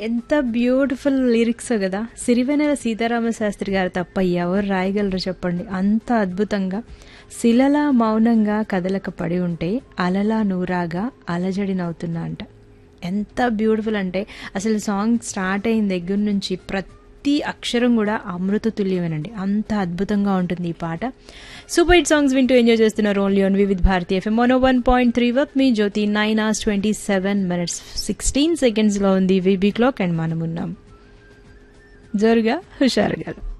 ఎంత beautiful lyrics కదా సిరివెనెల సీతారామ శాస్త్రి గారు తప్ప ఎవరు రాయగలరు చెప్పండి అంత అద్భుతంగా శిలలా మౌనంగా కదలక పడి ఉంటే అలలా నూరాగా అలజడినవుతున్నా అంట ఎంత బ్యూటిఫుల్ అంటే అసలు సాంగ్ స్టార్ట్ అయిన దగ్గర నుంచి ప్రతి అక్షరం కూడా అమృత తుల్యమేనండి అంత అద్భుతంగా ఉంటుంది ఈ పాట సూపర్ హిట్ సాంగ్స్ వింటూ ఎంజాయ్ చేస్తున్నారు only on Vividh Bharati FM one one point three వర్క్ మీ Jyothi nine hours twenty seven minutes sixteen సెకండ్స్లో ఉంది విబీ క్లాక్ అండ్ మనం ఉన్నాం జోరుగా హుషారుగా